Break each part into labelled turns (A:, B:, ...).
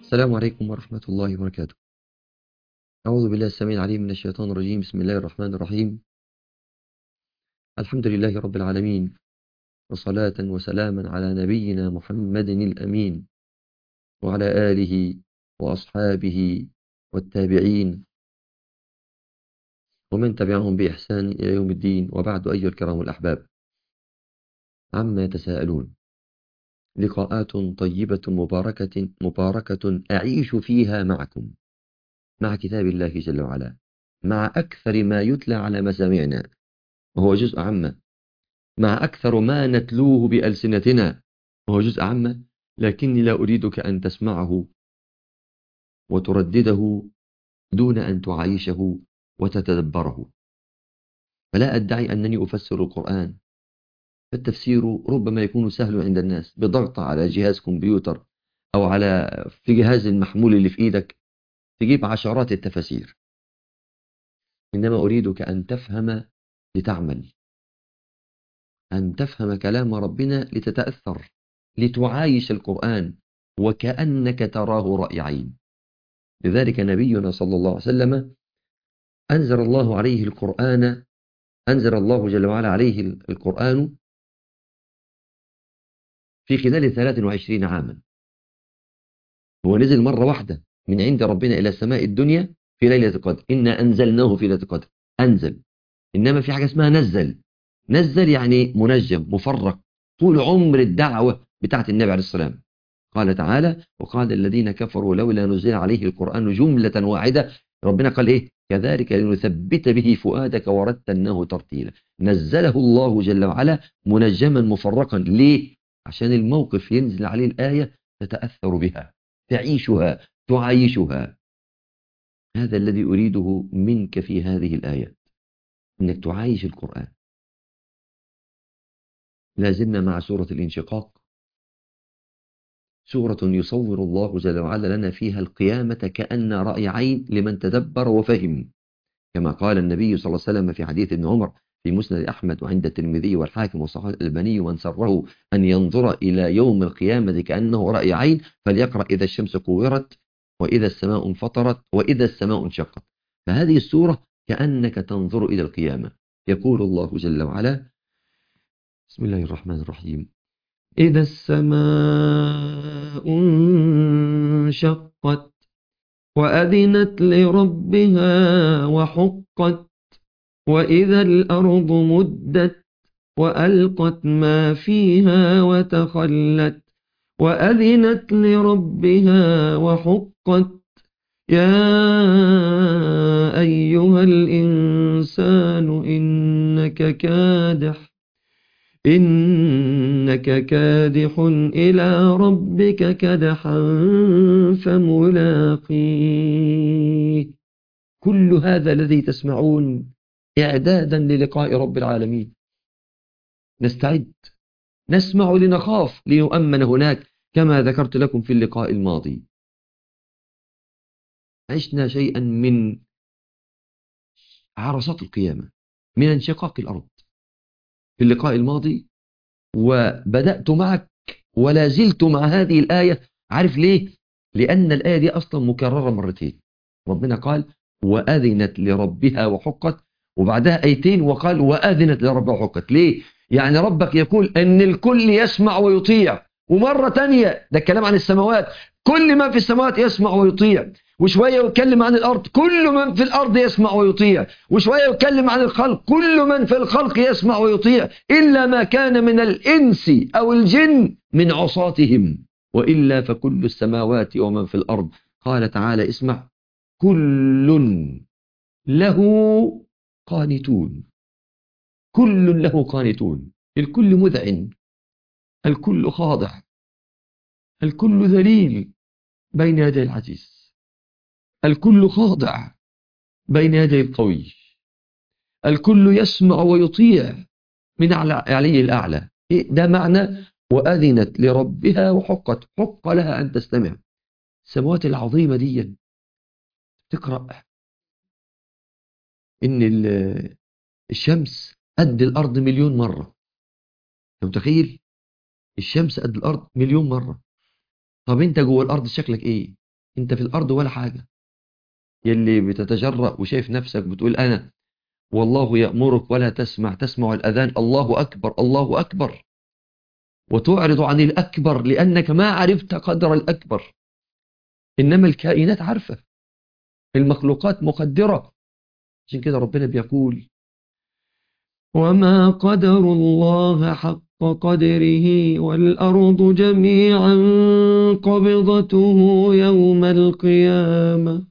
A: السلام عليكم ورحمة الله وبركاته أعوذ بالله السميع العليم من الشيطان الرجيم بسم الله الرحمن الرحيم الحمد لله رب العالمين وصلاة وسلاما على نبينا محمد الأمين وعلى آله وأصحابه والتابعين ومن تبعهم بإحسان إلى يوم الدين وبعد أيها الكرام الأحباب عما يتساءلون لقاءات طيبة مباركة مباركة أعيش فيها معكم مع كتاب الله جل وعلا مع أكثر ما يتلى على مسامعنا وهو جزء عامة مع أكثر ما نتلوه بألسنتنا وهو جزء عامة لكني لا أريدك أن تسمعه وتردده دون أن تعايشه وتتدبره فلا أدعي أنني أفسر القرآن فالتفسير ربما يكون سهل عند الناس بضغط على جهاز كمبيوتر أو على في جهاز المحمول اللي في إيدك تجيب عشرات التفاسير إنما أريدك أن تفهم لتعمل أن تفهم كلام ربنا لتتأثر لتعايش القرآن وكأنك تراه رأي عين لذلك نبينا صلى الله عليه وسلم أنزل الله عليه القرآن أنزل الله جل وعلا عليه القرآن في خلال 23 عاما هو نزل مرة واحدة من عند ربنا إلى السماء الدنيا في ليلة القدر إنا أنزلناه في ليلة القدر أنزل إنما في حاجة اسمها نزل نزل يعني منجم مفرق طول عمر الدعوة بتاعت النبي عليه السلام قال تعالى وقال الذين كفروا لولا نزل عليه القرآن جملة واحدة ربنا قال إيه كذلك لنثبت به فؤادك ورتلناه ترتيلا نزله الله جل وعلا منجما مفرقا ليه عشان الموقف ينزل عليه الآية تتأثر بها تعيشها تعايشها هذا الذي أريده منك في هذه الآيات أنك تعايش القرآن لازلنا مع سورة الانشقاق سورة يصور الله جل وعلا لنا فيها القيامة كأن رأي عين لمن تدبر وفهم كما قال النبي صلى الله عليه وسلم في حديث ابن عمر في مسند أحمد وعند الترمذي والحاكم وصحيح الألباني من سره أن ينظر إلى يوم القيامة كأنه رأي عين فليقرأ إذا الشمس كورت وإذا السماء انفطرت وإذا السماء انشقت فهذه السورة كأنك تنظر إلى القيامة يقول الله جل وعلا بسم الله الرحمن الرحيم إذا السماء انشقت وأذنت لربها وحقت وإذا الأرض مدت وألقت ما فيها وتخلت وأذنت لربها وحقت يا أيها الإنسان إنك كادح إنك كادح إلى ربك كدحا فملاقيه كل هذا الذي تسمعون إعدادا للقاء رب العالمين نستعد نسمع لنخاف ليؤمن هناك كما ذكرت لكم في اللقاء الماضي عشنا شيئا من عرصات القيامة من انشقاق الأرض في اللقاء الماضي وبدأت معك ولا زلت مع هذه الآية عارف ليه؟ لأن الآية دي أصلا مكررة مرتين ربنا قال وأذنت لربها وحقت وبعدها آيتين وقال وأذنت لربها وحقت ليه؟ يعني ربك يقول أن الكل يسمع ويطيع ومرة تانية ده الكلام عن السماوات كل ما في السماوات يسمع ويطيع وشوية يتكلم عن الأرض كل من في الأرض يسمع ويطيع وشوية يتكلم عن الخلق كل من في الخلق يسمع ويطيع إلا ما كان من الإنس أو الجن من عصاتهم وإلا فكل السماوات ومن في الأرض قال تعالى اسمع كل له قانتون كل له قانتون الكل مذعن الكل خاضع الكل ذليل بين يدي العزيز الكل خاضع بين يدي القوي الكل يسمع ويطيع من علي الأعلى ده معنى وأذنت لربها وحقت حق لها أن تستمع السماوات العظيمة دي تقرأ إن الشمس قد الأرض مليون مرة أنت متخيل الشمس قد الأرض مليون مرة طب أنت جوه الأرض شكلك إيه انت في الارض ولا حاجة يلي بتتجرأ وشايف نفسك بتقول انا والله يأمرك ولا تسمع تسمع الأذان الله أكبر الله أكبر وتعرض عن الأكبر لأنك ما عرفت قدر الأكبر إنما الكائنات عارفة المخلوقات مقدرة عشان كده ربنا بيقول وما قدر الله حق قدره والأرض جميعا قبضته يوم القيامة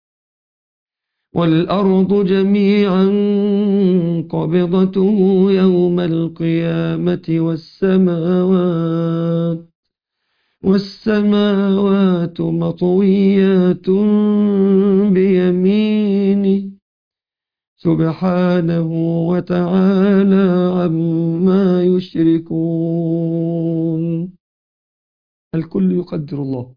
A: والأرض جميعا قبضته يوم القيامة والسماوات والسماوات مطويات بيمينه سبحانه وتعالى عما يشركون الكل يقدر الله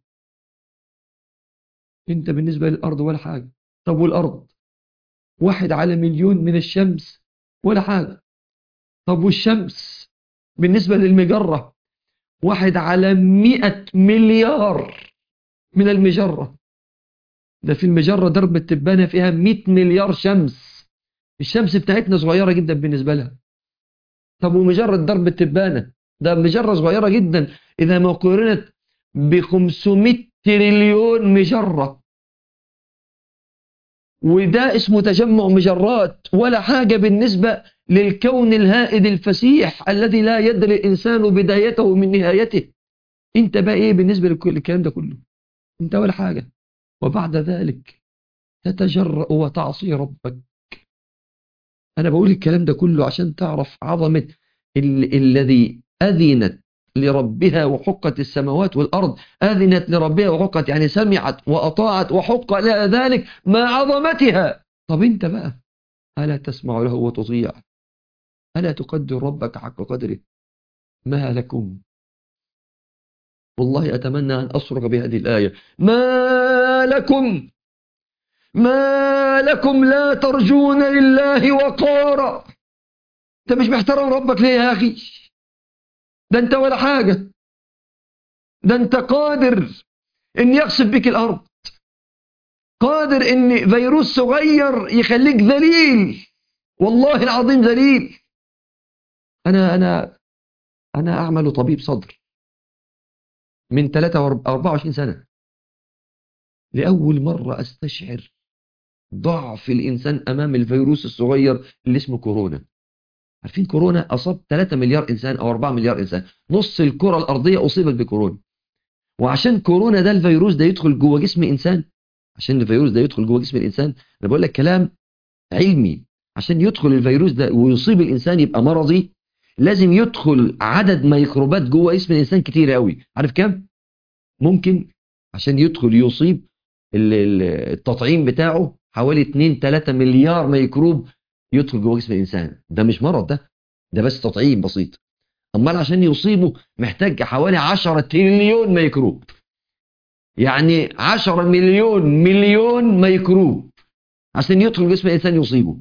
A: انت بالنسبة للأرض ولا حاجة طب والأرض واحد على مليون من الشمس ولا حاجة طب والشمس بالنسبة للمجرة واحد على مئة مليار من المجرة ده في المجرة درب التبانة فيها مئة مليار شمس الشمس بتاعتنا صغيرة جدا بالنسبة لها طب ومجرة درب التبانة ده مجرة صغيرة جدا إذا ما قارنت ب 500 تريليون مجرة وده اسمه تجمع مجرات ولا حاجة بالنسبة للكون الهائد الفسيح الذي لا يدري الإنسان بدايته من نهايته انت بقى ايه بالنسبة للكلام ده كله انت ولا حاجة وبعد ذلك تتجرأ وتعصي ربك أنا بقول الكلام ده كله عشان تعرف عظمة ال الذي أذنت لربها وحقت السماوات والأرض أذنت لربها وحقت يعني سمعت وأطاعت وحق لها ذلك مع عظمتها طب انت بقى ألا تسمع له وتطيع ألا تقدر ربك حق قدره ما لكم والله أتمنى أن أصرخ بهذه الآية ما لكم ما لكم لا ترجون لله وقارا انت مش محترم ربك ليه يا أخي ده انت ولا حاجة ده انت قادر ان يخسف بك الأرض قادر ان فيروس صغير يخليك ذليل والله العظيم ذليل أنا أنا أنا أعمل طبيب صدر من 23 سنة لأول مرة أستشعر ضعف الإنسان أمام الفيروس الصغير اللي اسمه كورونا عارفين كورونا أصاب 3 مليار إنسان أو 4 مليار إنسان نص الكرة الأرضية أصيبت بكورونا وعشان كورونا ده الفيروس ده يدخل جوه جسم إنسان عشان الفيروس ده يدخل جوه جسم الإنسان أنا بقول لك كلام علمي عشان يدخل الفيروس ده ويصيب الإنسان يبقى مرضي لازم يدخل عدد ميكروبات جوه جسم الإنسان كتير قوي عارف كام؟ ممكن عشان يدخل يصيب التطعيم بتاعه حوالي 2 3 مليار ميكروب يدخل جوه جسم الإنسان ده مش مرض ده ده بس تطعيم بسيط أمال عشان يصيبه محتاج حوالي 10 تريليون ميكروب يعني 10 مليون مليون ميكروب عشان يدخل جسم الإنسان يصيبه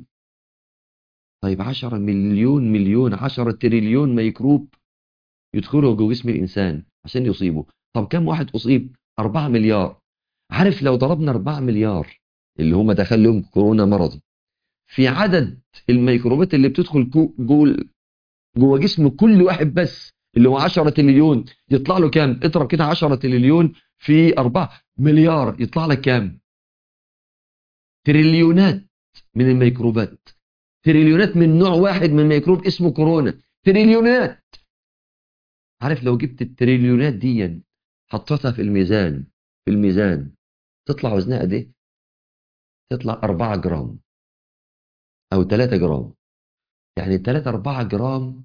A: طيب 10 مليون مليون 10 تريليون ميكروب يدخلوا جوه جسم الإنسان عشان يصيبه طب كم واحد أصيب 4 مليار عارف لو ضربنا 4 مليار اللي هم دخل لهم كورونا مرضي في عدد الميكروبات اللي بتدخل جوه جوه جسم كل واحد بس اللي هو 10 تريليون يطلع له كام اضرب كده 10 تريليون في 4 مليار يطلع لك كام تريليونات من الميكروبات تريليونات من نوع واحد من ميكروب اسمه كورونا تريليونات عارف لو جبت التريليونات دي حطيتها في الميزان في الميزان تطلع وزنها قد ايه تطلع 4 جرام او 3 جرام يعني 3 4 جرام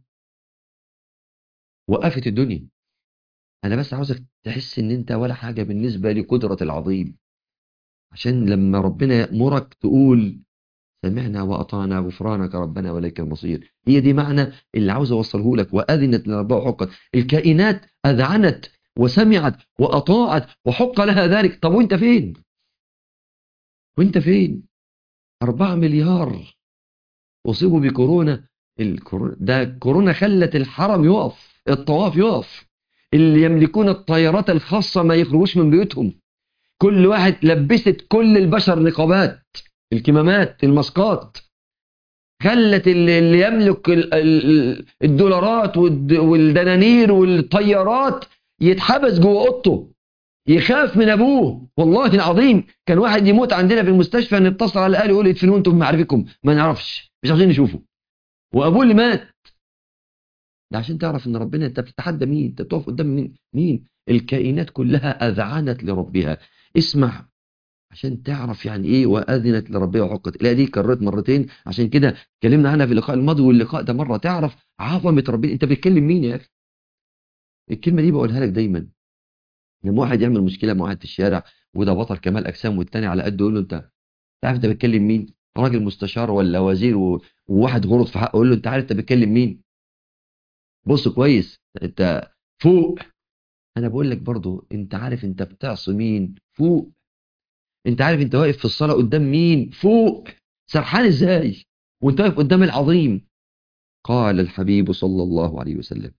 A: وقفت الدنيا انا بس عاوزك تحس ان انت ولا حاجة بالنسبة لقدرة العظيم عشان لما ربنا يأمرك تقول سمعنا وأطعنا غفرانك ربنا وليك المصير هي دي معنى اللي عاوز أوصله لك وأذنت لربها حقا الكائنات أذعنت وسمعت وأطاعت وحق لها ذلك طب وانت فين وانت فين أربعة مليار أصيبوا بكورونا الكورونا ده كورونا خلت الحرم يقف الطواف يقف اللي يملكون الطيارات الخاصة ما يخرجوش من بيوتهم كل واحد لبست كل البشر نقابات الكمامات الماسكات خلت اللي اللي يملك ال- ال- الدولارات والد- والدنانير والطيارات يتحبس جوه اوضته يخاف من ابوه والله العظيم كان واحد يموت عندنا في المستشفى نتصل على الاهل يقول ادفنوه انتم بمعرفكم ما نعرفش مش عاوزين نشوفه وابوه اللي مات ده عشان تعرف ان ربنا انت بتتحدى مين انت بتقف قدام مين مين الكائنات كلها اذعنت لربها اسمع عشان تعرف يعني ايه واذنت لربها وحقت الايه دي كررت مرتين عشان كده اتكلمنا عنها في اللقاء الماضي واللقاء ده مره تعرف عظمه ربنا انت بتكلم مين يا اخي الكلمه دي بقولها لك دايما لما واحد يعمل مشكله مع واحد في الشارع وده بطل كمال اجسام والتاني على قده يقول له انت عارف انت بتكلم مين راجل مستشار ولا وزير و... وواحد غلط في حقه يقول له انت عارف انت بتكلم مين بص كويس انت فوق انا بقول لك برضو انت عارف انت بتعصي مين فوق انت عارف انت واقف في الصلاه قدام مين فوق سرحان ازاي وانت واقف قدام العظيم قال الحبيب صلى الله عليه وسلم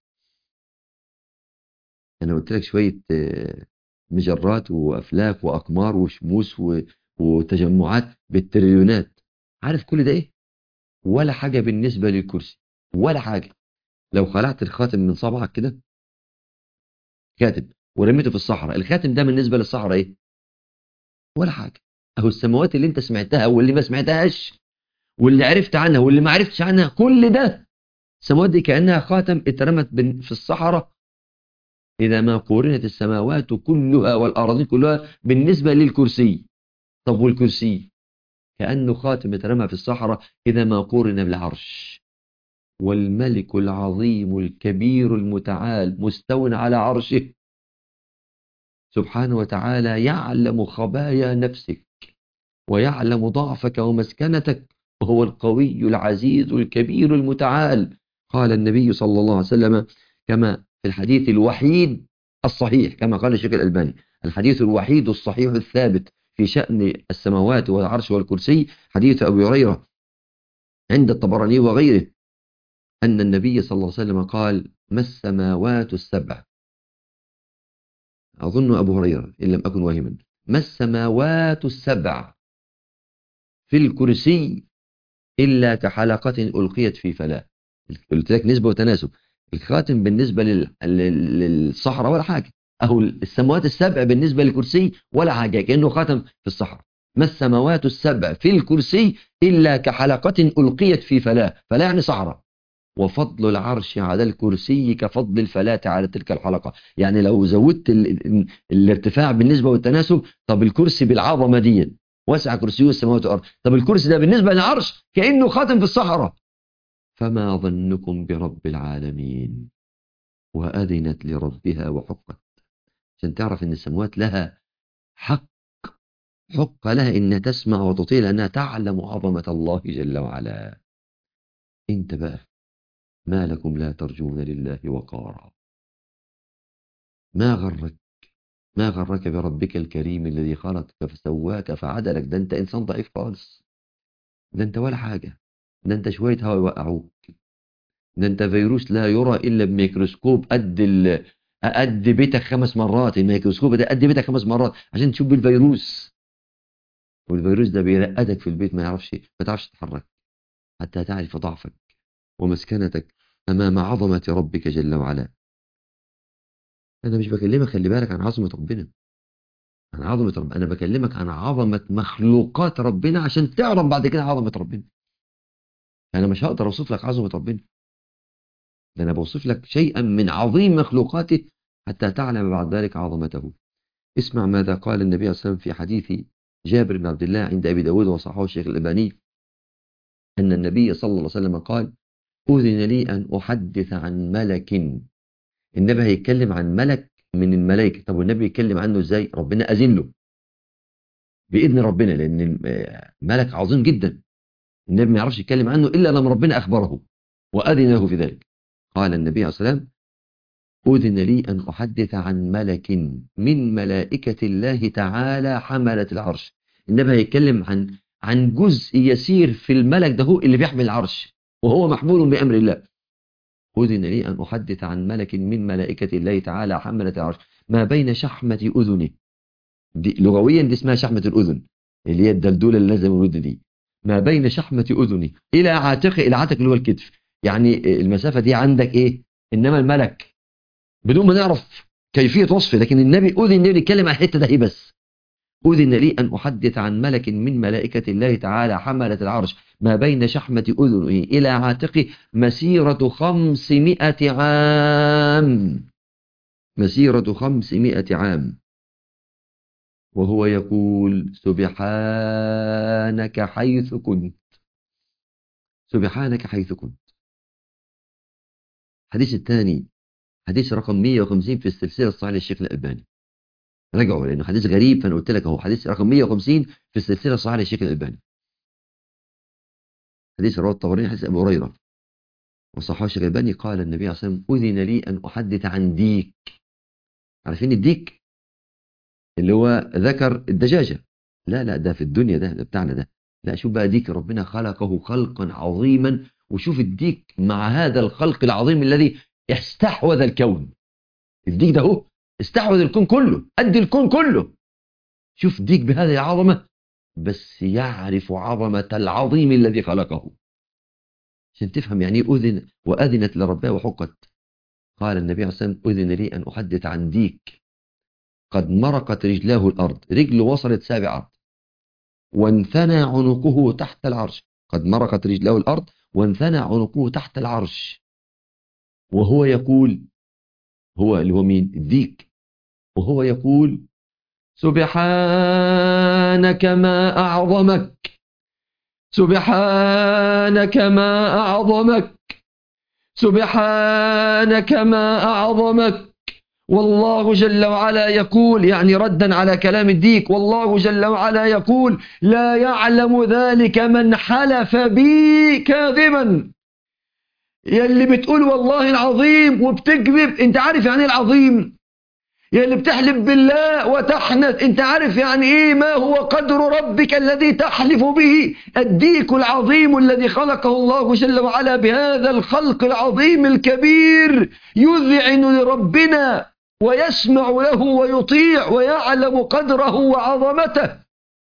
A: انا قلت لك شويه آه، مجرات وافلاك واقمار وشموس و... وتجمعات بالتريليونات عارف كل ده ايه ولا حاجه بالنسبه للكرسي ولا حاجه لو خلعت الخاتم من صبعك كده خاتم ورميته في الصحراء الخاتم ده بالنسبه للصحراء ايه ولا حاجه اهو السماوات اللي انت سمعتها واللي ما سمعتهاش واللي عرفت عنها واللي ما عرفتش عنها كل ده السماوات دي كانها خاتم اترمت بن- في الصحراء اذا ما قورنت السماوات كلها والارضين كلها بالنسبه للكرسي طب والكرسي كانه خاتم اترمى في الصحراء اذا ما قورن بالعرش والملك العظيم الكبير المتعال مستو على عرشه سبحانه وتعالى يعلم خبايا نفسك ويعلم ضعفك ومسكنتك وهو القوي العزيز الكبير المتعال قال النبي صلى الله عليه وسلم كما في الحديث الوحيد الصحيح كما قال الشيخ الألباني الحديث الوحيد الصحيح الثابت في شأن السماوات والعرش والكرسي حديث أبي هريرة عند الطبراني وغيره أن النبي صلى الله عليه وسلم قال ما السماوات السبع أظن أبو هريرة إن لم أكن واهما ما السماوات السبع في الكرسي إلا كحلقة ألقيت في فلاة قلت لك نسبة وتناسب الخاتم بالنسبة لل- لل- للصحراء ولا حاجة أهو السماوات السبع بالنسبة للكرسي ولا حاجة كأنه خاتم في الصحراء ما السماوات السبع في الكرسي إلا كحلقة ألقيت في فلاة فلاة يعني صحراء وفضل العرش على الكرسي كفضل الفلاة على تلك الحلقة يعني لو زودت ال... ال- الارتفاع بالنسبة والتناسب طب الكرسي بالعظمة دي وسع كرسيه السماوات والأرض طب الكرسي ده بالنسبة للعرش كأنه خاتم في الصحراء فما ظنكم برب العالمين وأذنت لربها وحقت عشان تعرف ان السماوات لها حق حق لها انها تسمع وتطيع لانها تعلم عظمة الله جل وعلا انت بقى ما لكم لا ترجون لله وقارا ما غرك ما غرك بربك الكريم الذي خلقك فسواك فعدلك ده انت انسان ضعيف خالص ده انت ولا حاجة ده انت شوية هوا يوقعوك ده انت فيروس لا يرى الا بميكروسكوب قد ال... قد بيتك خمس مرات الميكروسكوب ده قد بيتك خمس مرات عشان تشوف بالفيروس والفيروس ده بيرقدك في البيت ما يعرفش ما تعرفش تتحرك حتى تعرف ضعفك ومسكنتك امام عظمة ربك جل وعلا انا مش بكلمك خلي بالك عن عظمة ربنا عن عظمة ربنا انا بكلمك عن عظمة مخلوقات ربنا عشان تعرف بعد كده عظمة ربنا انا مش هقدر اوصف لك عظمة ربنا ده انا بوصف لك شيئا من عظيم مخلوقاته حتى تعلم بعد ذلك عظمته اسمع ماذا قال النبي صلى الله عليه وسلم في حديث جابر بن عبد الله عند ابي داود وصححه الشيخ الالباني ان النبي صلى الله عليه وسلم قال اذن لي ان احدث عن ملك النبي هيتكلم عن ملك من الملائكه طب والنبي يتكلم عنه ازاي ربنا اذن له باذن ربنا لان ملك عظيم جدا النبي ما يعرفش يتكلم عنه الا لما ربنا اخبره واذن له في ذلك قال النبي عليه الصلاه والسلام أذن لي أن أحدث عن ملك من ملائكة الله تعالى حملة العرش النبي هيتكلم عن عن جزء يسير في الملك ده هو اللي بيحمل العرش وهو محمول بأمر الله أذن لي أن أحدث عن ملك من ملائكة الله تعالى حملة العرش ما بين شحمة أذنه دي لغويا دي اسمها شحمة الأذن اللي هي الدلدولة اللي لازم الودن دي ما بين شحمة أذني إلى عاتقه إلى عاتق اللي هو الكتف يعني المسافة دي عندك إيه إنما الملك بدون ما نعرف كيفية وصفه لكن النبي أذن النبي يتكلم عن الحتة ده إيه بس أذن لي أن أحدث عن ملك من ملائكة الله تعالى حملة العرش ما بين شحمة أذنه إلى عاتقه مسيرة خمسمائة عام مسيرة خمسمائة عام وهو يقول سبحانك حيث كنت سبحانك حيث كنت الحديث الثاني حديث رقم 150 في السلسلة الصحيحة للشيخ الألباني رجعوا لأنه حديث غريب فأنا قلت لك أهو حديث رقم 150 في السلسلة الصحيحة للشيخ الألباني حديث رواه الطبراني حديث أبو هريرة وصححه الشيخ الألباني قال النبي عليه الصلاة والسلام أذن لي أن أحدث عن ديك عارفين الديك اللي هو ذكر الدجاجة لا لا ده في الدنيا ده, ده بتاعنا ده لا شوف بقى ديك ربنا خلقه خلقا عظيما وشوف الديك مع هذا الخلق العظيم الذي استحوذ الكون الديك ده هو استحوذ الكون كله قد الكون كله شوف ديك بهذه العظمة بس يعرف عظمة العظيم الذي خلقه عشان تفهم يعني ايه أذن وأذنت لربها وحقت قال النبي عليه الصلاة والسلام أذن لي أن أحدث عن ديك قد مرقت رجلاه الأرض رجله وصلت سابع أرض وانثنى عنقه تحت العرش قد مرقت رجلاه الأرض وانثنى عنقه تحت العرش وهو يقول هو اللي هو مين الديك وهو يقول سبحانك ما أعظمك سبحانك ما أعظمك سبحانك ما أعظمك والله جل وعلا يقول يعني ردا على كلام الديك والله جل وعلا يقول لا يعلم ذلك من حلف بي كاذبا يلي بتقول والله العظيم وبتكذب انت عارف يعني ايه العظيم يلي بتحلف بالله وتحنث انت عارف يعني ايه ما هو قدر ربك الذي تحلف به الديك العظيم الذي خلقه الله جل وعلا بهذا الخلق العظيم الكبير يذعن لربنا ويسمع له ويطيع ويعلم قدره وعظمته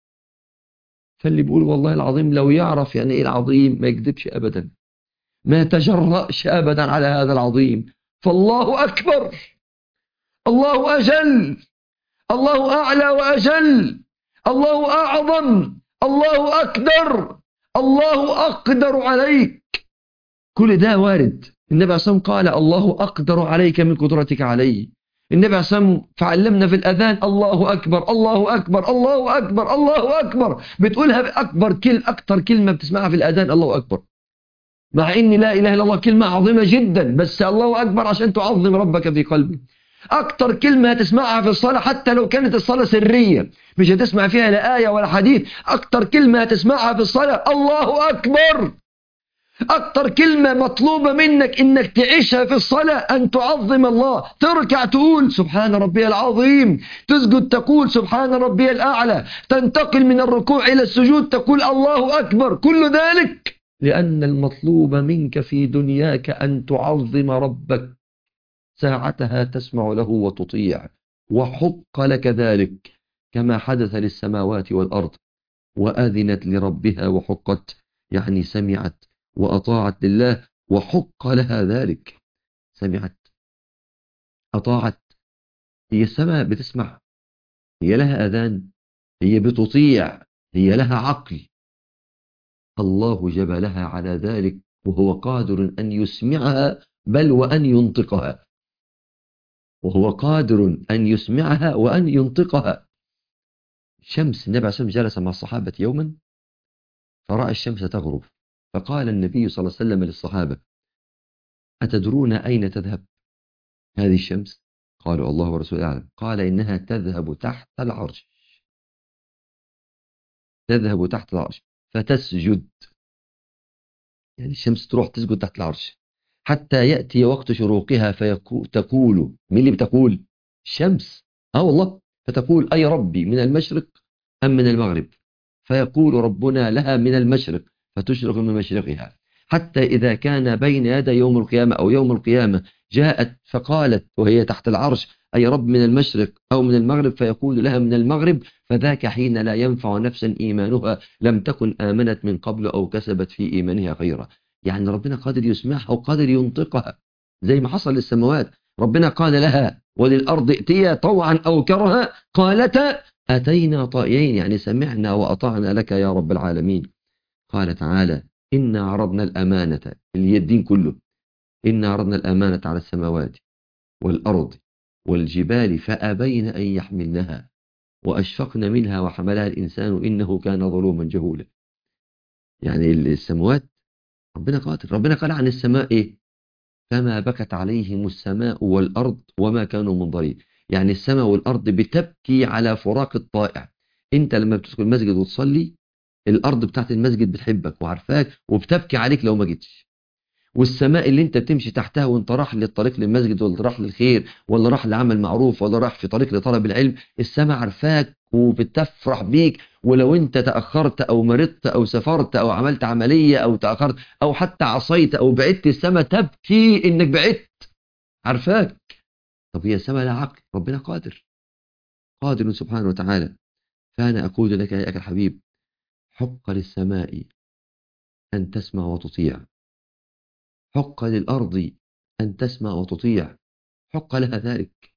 A: فاللي بيقول والله العظيم لو يعرف يعني ايه العظيم ما يكذبش ابدا ما يتجرأش ابدا على هذا العظيم فالله اكبر الله أجل الله أعلى وأجل الله أعظم الله أقدر الله أقدر عليك كل ده وارد النبي عليه الصلاة قال الله أقدر عليك من قدرتك علي النبي عليه الصلاة فعلمنا في الأذان الله أكبر الله أكبر الله أكبر الله أكبر بتقولها بأكبر كل أكتر كلمة بتسمعها في الأذان الله أكبر مع إن لا إله إلا الله كلمة عظيمة جدا بس الله أكبر عشان تعظم ربك في قلبك أكتر كلمة هتسمعها في الصلاة حتى لو كانت الصلاة سرية مش هتسمع فيها لا آية ولا حديث أكتر كلمة هتسمعها في الصلاة الله أكبر أكتر كلمة مطلوبة منك إنك تعيشها في الصلاة أن تعظم الله تركع تقول سبحان ربي العظيم تسجد تقول سبحان ربي الأعلى تنتقل من الركوع إلى السجود تقول الله أكبر كل ذلك لأن المطلوب منك في دنياك أن تعظم ربك ساعتها تسمع له وتطيع وحق لك ذلك كما حدث للسماوات والأرض وآذنت لربها وحقت يعني سمعت وأطاعت لله وحق لها ذلك سمعت أطاعت هي السماء بتسمع هي لها أذان هي بتطيع هي لها عقل الله جبلها على ذلك وهو قادر أن يسمعها بل وأن ينطقها وهو قادر أن يسمعها وأن ينطقها شمس النبي عليه الصلاة والسلام جلس مع الصحابة يوما فرأى الشمس تغرب فقال النبي صلى الله عليه وسلم للصحابة أتدرون أين تذهب هذه الشمس قالوا الله ورسوله أعلم قال إنها تذهب تحت العرش تذهب تحت العرش فتسجد يعني الشمس تروح تسجد تحت العرش حتى يأتي وقت شروقها فتقول مين اللي بتقول الشمس اه والله فتقول أي ربي من المشرق أم من المغرب فيقول ربنا لها من المشرق فتشرق من مشرقها حتى إذا كان بين يدي يوم القيامة أو يوم القيامة جاءت فقالت وهي تحت العرش أي رب من المشرق أو من المغرب فيقول لها من المغرب فذاك حين لا ينفع نفسا إيمانها لم تكن آمنت من قبل أو كسبت في إيمانها خيرا يعني ربنا قادر يسمعها وقادر ينطقها زي ما حصل للسماوات ربنا قال لها وللأرض ائتيا طوعا أو كرها قالتا أتينا طائعين يعني سمعنا وأطعنا لك يا رب العالمين قال تعالى إنا عرضنا الأمانة اليدين كله إنا عرضنا الأمانة على السماوات والأرض والجبال فأبين أن يحملنها وأشفقن منها وحملها الإنسان إنه كان ظلوما جهولا يعني السماوات ربنا قاتل ربنا قال عن السماء إيه فما بكت عليهم السماء والأرض وما كانوا منظرين يعني السماء والأرض بتبكي على فراق الطائع انت لما بتدخل المسجد وتصلي الأرض بتاعت المسجد بتحبك وعارفاك وبتبكي عليك لو ما جيتش والسماء اللي انت بتمشي تحتها وانت راح للطريق للمسجد ولا راح للخير ولا راح لعمل معروف ولا راح في طريق لطلب العلم السماء عارفاك وبتفرح بيك ولو انت تأخرت او مرضت او سافرت او عملت عملية او تأخرت او حتى عصيت او بعدت السماء تبكي انك بعدت عارفاك طب هي السماء لا عقل ربنا قادر قادر سبحانه وتعالى فأنا أقول لك يا أخي الحبيب حق للسماء أن تسمع وتطيع حق للأرض أن تسمع وتطيع حق لها ذلك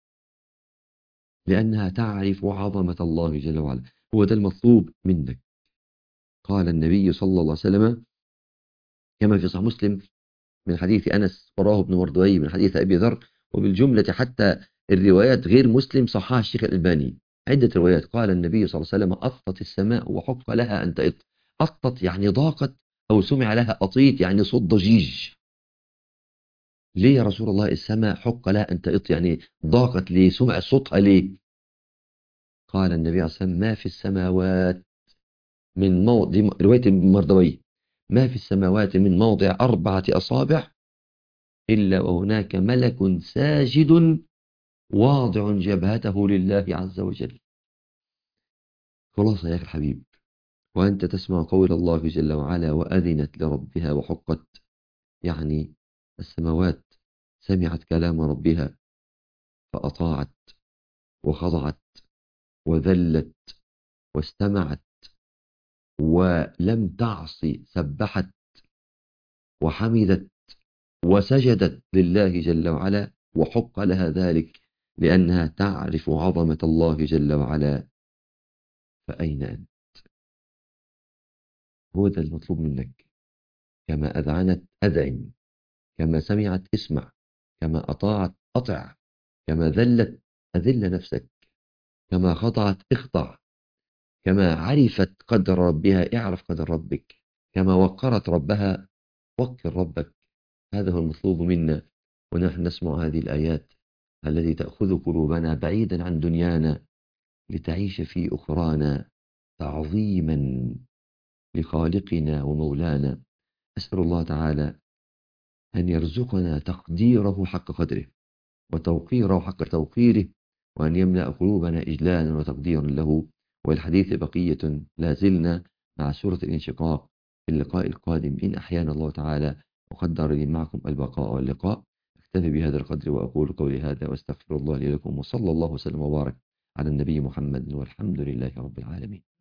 A: لأنها تعرف عظمة الله جل وعلا هو ده المطلوب منك قال النبي صلى الله عليه وسلم كما في صحيح مسلم من حديث أنس وراه ابن مردوي من حديث أبي ذر وبالجملة حتى الروايات غير مسلم صححها الشيخ الألباني عدة روايات قال النبي صلى الله عليه وسلم أطت السماء وحق لها أن تئط أطت يعني ضاقت أو سمع لها أطيت يعني صوت ضجيج ليه يا رسول الله السماء حق لها أن تئط يعني ضاقت ليه سمع صوتها ليه قال النبي عليه الصلاة والسلام ما في السماوات من موضع دي رواية المردوي ما في السماوات من موضع أربعة أصابع إلا وهناك ملك ساجد واضع جبهته لله عز وجل خلاصة يا أخي الحبيب وأنت تسمع قول الله جل وعلا وأذنت لربها وحقت يعني السماوات سمعت كلام ربها فأطاعت وخضعت وذلت واستمعت ولم تعصي سبحت وحمدت وسجدت لله جل وعلا وحق لها ذلك لأنها تعرف عظمة الله جل وعلا فأين أنت هو ده المطلوب منك كما أذعنت أذعن كما سمعت اسمع كما أطاعت أطع كما ذلت أذل نفسك كما خضعت اخضع كما عرفت قدر ربها اعرف قدر ربك كما وقرت ربها وقر ربك هذا هو المطلوب منا ونحن نسمع هذه الآيات التي تأخذ قلوبنا بعيدا عن دنيانا لتعيش في أخرانا تعظيما لخالقنا ومولانا أسأل الله تعالى أن يرزقنا تقديره حق قدره وتوقيره حق توقيره وأن يملأ قلوبنا إجلالا وتقديرا له والحديث بقية لا زلنا مع سورة الانشقاق في اللقاء القادم إن أحيانا الله تعالى وقدر لي معكم البقاء واللقاء أكتفي بهذا القدر وأقول قولي هذا واستغفر الله لي لكم وصلى الله وسلم وبارك على النبي محمد والحمد لله رب العالمين